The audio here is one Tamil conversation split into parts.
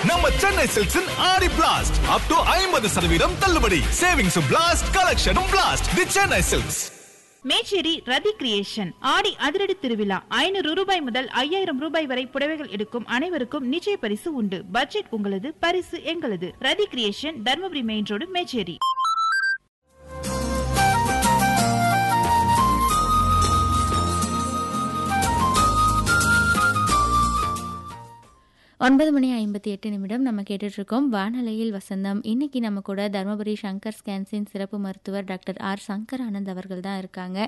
நம்ம சென்னை சில்க்ஸின் ஆடி பிளாஸ்ட் அப் டு ஐம்பது சதவீதம் தள்ளுபடி சேவிங்ஸும் பிளாஸ்ட் கலெக்ஷனும் blast the Chennai silks Mecheri Rathi creation ஆடி அதிரடி திருவிழா ஐநூறு ரூபாய் முதல் ஐயாயிரம் ரூபாய் வரை புடவைகள் எடுக்கும் அனைவருக்கும் நிச்சய பரிசு உண்டு பட்ஜெட் உங்களது பரிசு எங்களது Rathi creation Dharmapuri main road Mecheri ஒன்பது மணி ஐம்பத்தி எட்டு நிமிடம் நம்ம கேட்டுட்டு இருக்கோம் வானலையில் வசந்தம் இன்னைக்கு நம்ம கூட தருமபுரி சங்கர் ஸ்கேன்ஸின் சிறப்பு மருத்துவர் டாக்டர் ஆர் சங்கர் ஆனந்த் அவர்கள் தான் இருக்காங்க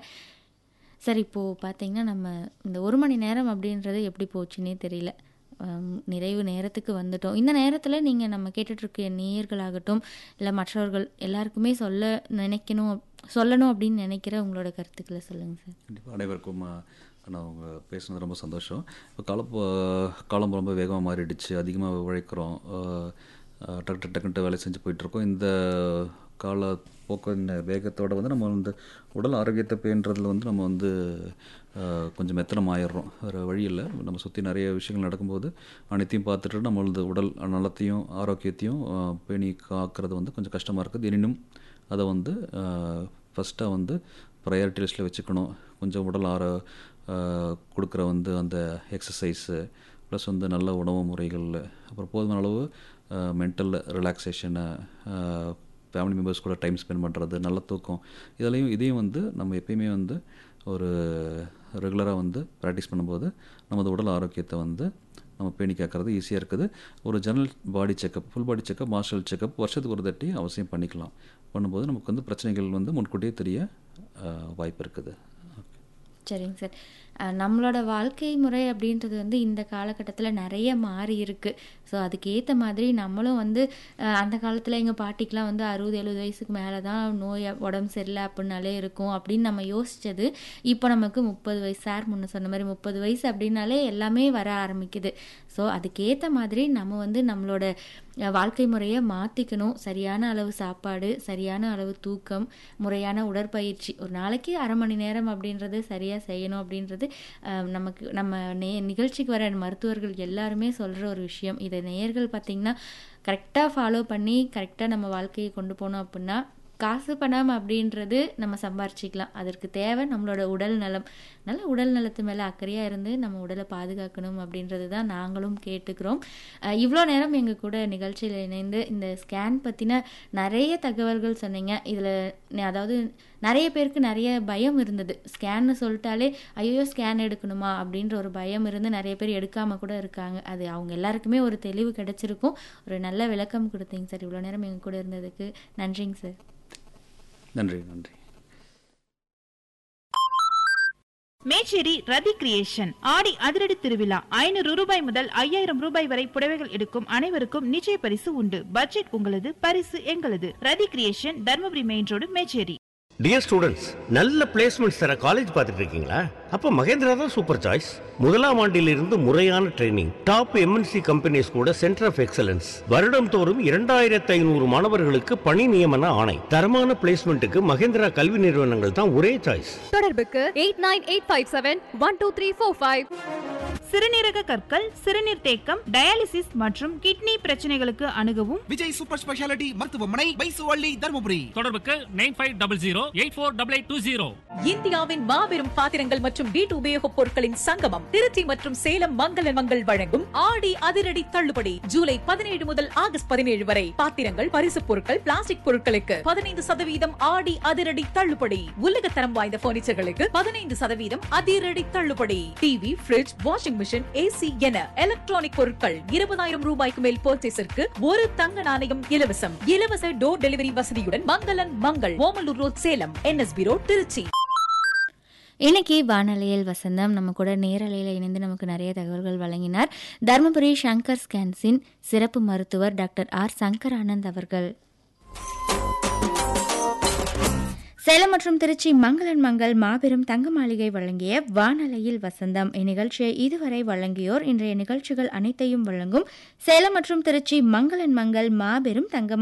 சார் இப்போது பார்த்தீங்கன்னா நம்ம இந்த ஒரு மணி நேரம் அப்படின்றது எப்படி போச்சுன்னே தெரியல ஹம், நிறைவு நேரத்துக்கு வந்துட்டோம் இந்த நேரத்தில் நீங்கள் நம்ம கேட்டுட்ருக்க நேயர்களாகட்டும் இல்லை மற்றவர்கள் எல்லாருக்குமே சொல்ல நினைக்கணும் சொல்லணும் அப்படின்னு நினைக்கிற உங்களோட கருத்துக்களை சொல்லுங்கள் சார் கண்டிப்பாக அனைவருக்கும் ஆ, நான் அவங்க பேசுனது ரொம்ப சந்தோஷம் இப்போ கால காலம் ரொம்ப வேகமாக மாறிடுச்சு அதிகமாக உழைக்கிறோம் ஆ, ஆ, டக்கு டக்கு டக்குன்ட்டு வேலை செஞ்சு போயிட்டுருக்கோம் இந்த கால போக்கு இந்த வேகத்தோட வந்து நம்ம வந்து உடல் ஆரோக்கியத்தை பேணுறதுல வந்து நம்ம வந்து ஆ, கொஞ்சம் மெத்தனம் ஆயிடுறோம் வேறு வழி இல்லை நம்ம சுற்றி நிறைய விஷயங்கள் நடக்கும்போது அனைத்தையும் பார்த்துட்டு நம்மளது உடல் நலத்தையும் ஆரோக்கியத்தையும் ஆ, பேணி காக்கிறது வந்து கொஞ்சம் கஷ்டமாக இருக்குது எனினும் அதை வந்து ஃபஸ்ட்டாக வந்து ப்ரையாரிட்டி லிஸ்ட்டில் வச்சுக்கணும் கொஞ்சம் உடல் ஆர ஆஹ் கொடுக்குற வந்து அந்த எக்ஸசைஸு ப்ளஸ் வந்து நல்ல உணவு முறைகள் அப்புறம் போதுமான அளவு மென்டல் ரிலாக்ஸேஷனு ஃபேமிலி மெம்பர்ஸ் கூட டைம் ஸ்பெண்ட் பண்ணுறது நல்ல தூக்கம் இதெல்லாம் இதையும் வந்து நம்ம எப்பயுமே வந்து ஒரு ரெகுலராக வந்து ப்ராக்டிஸ் பண்ணும்போது நமது உடல் ஆரோக்கியத்தை வந்து நம்ம பேணி கேட்குறது ஈஸியாக இருக்குது ஒரு general body checkup full body checkup மார்ஷல் செக்கப் வருஷத்துக்கு ஒரு தட்டி அவசியம் பண்ணிக்கலாம் பண்ணும்போது நமக்கு வந்து பிரச்சனைகள் வந்து முன்கூட்டியே தெரிய ஆஹ், வாய்ப்பு இருக்குது சரிங்க சார் அஹ் நம்மளோட வாழ்க்கை முறை அப்படின்றது வந்து இந்த காலகட்டத்தில் நிறைய மாறி இருக்கு ஸோ அதுக்கு ஏற்ற மாதிரி நம்மளும் வந்து அஹ் அந்த காலத்தில் எங்கள் பாட்டிக்கெலாம் வந்து அறுபது எழுபது வயசுக்கு மேலே தான் நோய் உடம்பு சரியில்லை அப்படின்னாலே இருக்கும் அப்படின்னு நம்ம யோசிச்சது இப்போ நமக்கு முப்பது வயசு சார் முன்ன சொன்ன மாதிரி முப்பது வயசு அப்படின்னாலே எல்லாமே வர ஆரம்பிக்குது ஸோ அதுக்கேற்ற மாதிரி நம்ம வந்து நம்மளோட அஹ், வாழ்க்கை முறையை மாற்றிக்கணும் சரியான அளவு சாப்பாடு சரியான அளவு தூக்கம் முறையான உடற்பயிற்சி ஒரு நாளைக்கு அரை மணி நேரம் அப்படின்றது சரியாக செய்யணும் அப்படின்றது அஹ், நமக்கு நம்ம நே நிகழ்ச்சிக்கு வர மருத்துவர்கள் எல்லாருமே சொல்கிற ஒரு விஷயம் இதை நேயர்கள் பார்த்திங்கன்னா கரெக்டாக ஃபாலோ பண்ணி கரெக்டாக நம்ம வாழ்க்கையை கொண்டு போனோம் அப்படின்னா காசு பணம் அப்படின்றது நம்ம சம்பாரிச்சிக்கலாம் அதற்கு தேவை நம்மளோட உடல் நலம் நல்ல உடல் நலத்து மேலே அக்கறையாக இருந்து நம்ம உடலை பாதுகாக்கணும் அப்படின்றது தான் நாங்களும் கேட்டுக்கிறோம் அஹ் இவ்வளோ நேரம் எங்கள் கூட நிகழ்ச்சியில் இணைந்து இந்த ஸ்கேன் பற்றின நிறைய தகவல்கள் சொன்னீங்க இதில் அதாவது நிறைய பேருக்கு நிறைய பயம் இருந்தது ஸ்கேன்னு சொல்லிட்டாலே ஐயோ ஸ்கேன் எடுக்கணுமா அப்படின்ற ஒரு பயம் இருந்து நிறைய பேர் எடுக்காமல் கூட இருக்காங்க அது அவங்க எல்லாருக்குமே ஒரு தெளிவு கிடைச்சிருக்கும் ஒரு நல்ல விளக்கம் கொடுத்தீங்க சார் இவ்வளோ நேரம் எங்கள் கூட இருந்ததுக்கு நன்றிங்க சார் நன்றி நன்றி மேச்சேரி ரதி கிரியேஷன் ஆடி அதிரடி திருவிழா ஐநூறு ரூபாய் முதல் ஐயாயிரம் ரூபாய் வரை புடவைகள் எடுக்கும் அனைவருக்கும் நிச்சய பரிசு உண்டு பட்ஜெட் உங்களது பரிசு எங்களது Rathi creation Dharmapuri main road Mecheri dear students நல்ல பிளேஸ்மெண்ட்ஸ் தர காலேஜ் பார்த்துட்டு இருக்கீங்களா அப்போ மகேந்திரா தான் சூப்பர் சாய்ஸ் முதலாம் ஆண்டிலிருந்து முறையான ட்ரைனிங் டாப் எம்என்சி கம்பெனிஸ் கூட சென்டர் ஆஃப் எக்ஸலன்ஸ் வருடம் தோறும் இரண்டாயிரத்து ஐநூறு மாணவர்களுக்கு பணி நியமன ஆணை தரமான பிளேஸ்மெண்ட்டுக்கு மகேந்திரா கல்வி நிறுவனங்கள் தான் ஒரே சாய்ஸ் தொடர்புக்கு eight nine eight five seven one two three four five சிறுநீரக கற்கள் சிறுநீர் தேக்கம் டயாலிசிஸ் மற்றும் கிட்னி பிரச்சனைகளுக்கு அணுகவும் விஜய் சூப்பர் ஸ்பெஷாலிட்டி மருத்துவமனை பைசுவள்ளி தருமபுரி தொடர்புக்கு nine five double zero eight four double eight two zero இந்தியாவின் மாபெரும் பாத்திரங்கள் மற்றும் வீட்டு உபயோகப் பொருட்களின் சங்கமம் திருச்சி மற்றும் சேலம் மங்கள மங்கள் வழங்கும் ஆடி அதிரடி தள்ளுபடி ஜூலை பதினேழு முதல் ஆகஸ்ட் பதினேழு வரை பாத்திரங்கள் பரிசுப் பொருட்கள் பிளாஸ்டிக் பொருட்களுக்கு பதினைந்து சதவீதம் ஆடி அதிரடி தள்ளுபடி உலகத்தரம் வாய்ந்த பர்னிச்சர்களுக்கு பதினைந்து சதவீதம் அதிரடி தள்ளுபடி TV fridge washing machine AC என எலக்ட்ரானிக் பொருட்கள் இருபதாயிரம் ரூபாய்க்கு மேல் பர்ச்சேஸிற்கு ஒரு தங்க நாணயம் இலவசம் இலவச டோர் டெலிவரி வசதியுடன் மங்களன் Mangal Omalur road Salem NSB road Trichy இன்னைக்கு வானொலியில் வசந்தம் நம்ம கூட நேரலையில் இணைந்து நமக்கு நிறைய தகவல்கள் வழங்கினார் தருமபுரி சங்கர் ஸ்கேன்ஸின் சிறப்பு மருத்துவர் டாக்டர் ஆர் சங்கர் ஆனந்த் அவர்கள் சேலம் மற்றும் திருச்சி மங்களன் மங்கள் மாபெரும் தங்க மாளிகை வழங்கிய வானலையில் வசந்தம் இந்நிகழ்ச்சியை இதுவரை வழங்கியோர் இன்றைய நிகழ்ச்சிகள் அனைத்தையும் வழங்கும் சேலம் மற்றும் திருச்சி மங்களன் மங்கள் மாபெரும் தங்க